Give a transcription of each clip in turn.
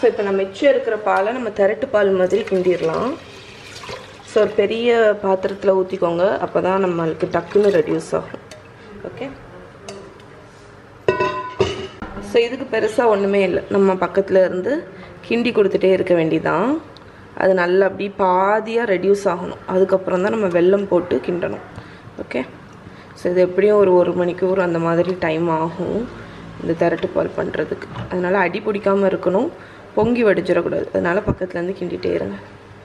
so இப்போ நம்ம மிச்சம் இருக்கிற பாலை நம்ம திரட்டு பால் மாதிரி கிண்டிடலாம் ஸோ ஒரு பெரிய பாத்திரத்தில் ஊற்றிக்கோங்க அப்போ தான் நம்மளுக்கு டக்குன்னு ரெடியூஸ் ஆகும் ஓகே ஸோ இதுக்கு பெருசாக ஒன்றுமே இல்லை நம்ம பக்கத்தில் இருந்து கிண்டி கொடுத்துட்டே இருக்க வேண்டியதான் அது நல்லா அப்படி பாதியாக ரெடியூஸ் ஆகணும் அதுக்கப்புறம் தான் நம்ம வெல்லம் போட்டு கிண்டணும் ஓகே ஸோ இது எப்படியும் ஒரு ஒரு மணிக்கூர் அந்த மாதிரி டைம் ஆகும் இந்த திரட்டு பால் பண்ணுறதுக்கு அதனால் அடி பிடிக்காமல் இருக்கணும் பொங்கி வடிச்சிடக்கூடாது அதனால் பக்கத்துலேருந்து கிண்டிகிட்டே இருங்க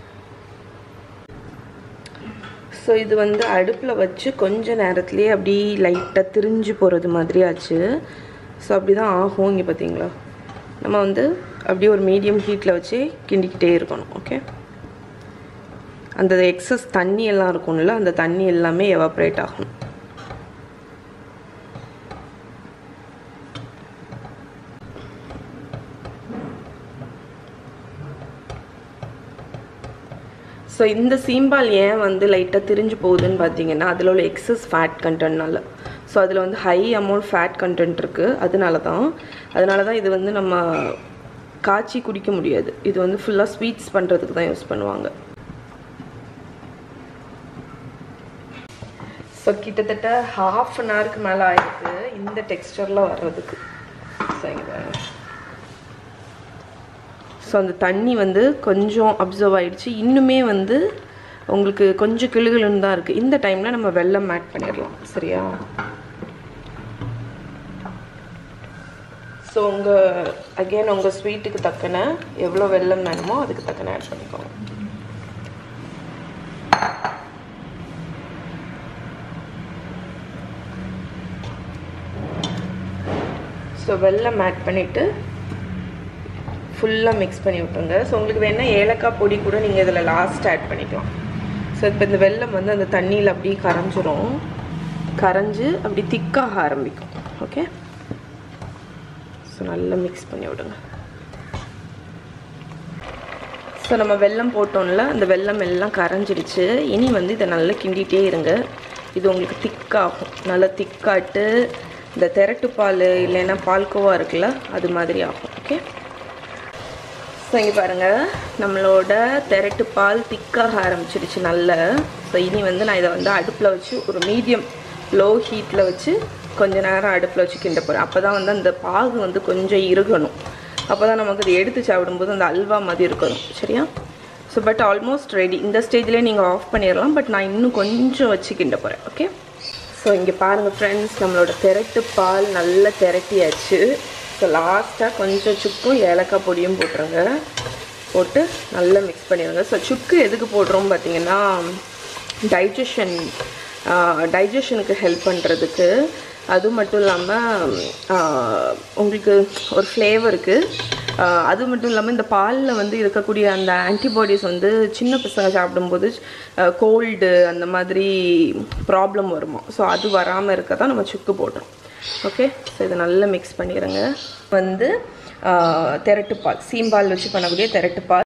ஸோ இது வந்து அடுப்பில் வச்சு கொஞ்ச நேரத்துலேயே அப்படி லைட்டாக திரிஞ்சு போகிறது மாதிரி ஆச்சு ஸோ அப்படி தான் ஆகும் இங்கே பார்த்தீங்களா நம்ம வந்து அப்படியே ஒரு மீடியம் ஹீட்டில் வச்சு கிண்டிக்கிட்டே இருக்கணும் ஓகே அந்த எக்ஸஸ் தண்ணி எல்லாம் இருக்கும்ல அந்த தண்ணி எல்லாமே எவாப்ரேட் ஆகும் ஸோ இந்த சீம்பால் ஏன் வந்து லைட்டாக திரிஞ்சு போகுதுன்னு பார்த்தீங்கன்னா அதில் உள்ள எக்ஸஸ் ஃபேட் கண்டென்ட்னால ஸோ அதில் வந்து ஹை அமௌண்ட் ஃபேட் கண்டென்ட் இருக்குது அதனால தான் அதனால தான் இது வந்து நம்ம காய்ச்சி குடிக்க முடியாது இது வந்து ஃபுல்லாக ஸ்வீட்ஸ் பண்ணுறதுக்கு தான் யூஸ் பண்ணுவாங்க ஸோ கிட்டத்தட்ட ஹாஃப் அன் ஹவருக்கு மேலே ஆயிருக்கு இந்த டெக்ஸ்டரில் வர்றதுக்கு சரிங்க ஸோ அந்த தண்ணி வந்து கொஞ்சம் அப்சர்வ் ஆயிடுச்சு இன்னுமே வந்து உங்களுக்கு கொஞ்சம் கிளுகிளுன்னு தான் இருக்குது இந்த டைமில் நம்ம வெல்லம் ஆட் பண்ணிடலாம் சரியா ஸோ உங்கள் அகெயின் உங்கள் ஸ்வீட்டுக்கு தக்கன எவ்வளோ வெல்லம் வேணுமோ அதுக்கு தக்கன ஆட் பண்ணிக்கோங்க ஸோ வெல்லம் ஆட் பண்ணிவிட்டு ஃபுல்லாக மிக்ஸ் பண்ணி விட்டுருங்க ஸோ உங்களுக்கு வேணால் ஏலக்காய் பொடி கூட நீங்கள் இதில் லாஸ்ட் ஆட் பண்ணிக்கலாம் ஸோ இப்போ இந்த வெல்லம் வந்து அந்த தண்ணியில் அப்படியே கரைஞ்சிரும் கரைஞ்சி அப்படி திக்காக ஆரம்பிக்கும் ஓகே ஸோ நல்லா மிக்ஸ் பண்ணி விடுங்க ஸோ நம்ம வெல்லம் போட்டோம்ல அந்த வெல்லம் எல்லாம் கரைஞ்சிடுச்சு இனி வந்து இதை நல்லா கிண்டிகிட்டே இருங்க இது உங்களுக்கு திக்காகும் நல்லா திக்காட்டு இந்த திரட்டு பால் இல்லைன்னா பால்கோவா இருக்குல்ல அது மாதிரி ஆகும் ஓகே ஸோ இங்கே பாருங்கள் நம்மளோட திரட்டு பால் திக்காக ஆரம்பிச்சிடுச்சு நல்ல ஸோ இனி வந்து நான் இதை வந்து அடுப்பில் வச்சு ஒரு மீடியம் லோ ஹீட்டில் வச்சு கொஞ்ச நேரம் அடுப்பில் வச்சு கிண்ட போகிறேன் அப்போ தான் வந்து அந்த பாகு வந்து கொஞ்சம் இறுகணும் அப்போ தான் நமக்கு அதை எடுத்து சாப்பிடும்போது அந்த அல்வா மாதிரி இருக்கணும் சரியா ஸோ பட் ஆல்மோஸ்ட் ரெடி இந்த ஸ்டேஜ்லேயே நீங்கள் ஆஃப் பண்ணிடலாம் பட் நான் இன்னும் கொஞ்சம் வச்சு கிண்ட போகிறேன் ஓகே ஸோ இங்கே பாருங்கள் ஃப்ரெண்ட்ஸ் நம்மளோட திரட்டு பால் நல்லா திரட்டியாச்சு ஸோ லாஸ்ட்டாக கொஞ்சம் சுக்கும் ஏலக்காய் பொடியும் போட்டுருங்க போட்டு நல்லா மிக்ஸ் பண்ணிடுங்க ஸோ சுக்கு எதுக்கு போடுறோம் பார்த்தீங்கன்னா டைஜஷன் டைஜஷனுக்கு ஹெல்ப் பண்ணுறதுக்கு அது மட்டும் இல்லாமல் உங்களுக்கு ஒரு ஃப்ளேவருக்கு அது மட்டும் இல்லாமல் இந்த பாலில் வந்து இருக்கக்கூடிய அந்த ஆன்டிபாடிஸ் வந்து சின்ன பசங்க சாப்பிடும்போது கோல்டு அந்த மாதிரி ப்ராப்ளம் வருமா ஸோ அது வராமல் இருக்க தான் நம்ம சுக்கு போடுறோம் ஓகே ஸோ இதை நல்லா மிக்ஸ் பண்ணிடுங்க வந்து திரட்டுப்பால் சீம்பால் வச்சு பண்ணக்கூடிய திரட்டுப்பால்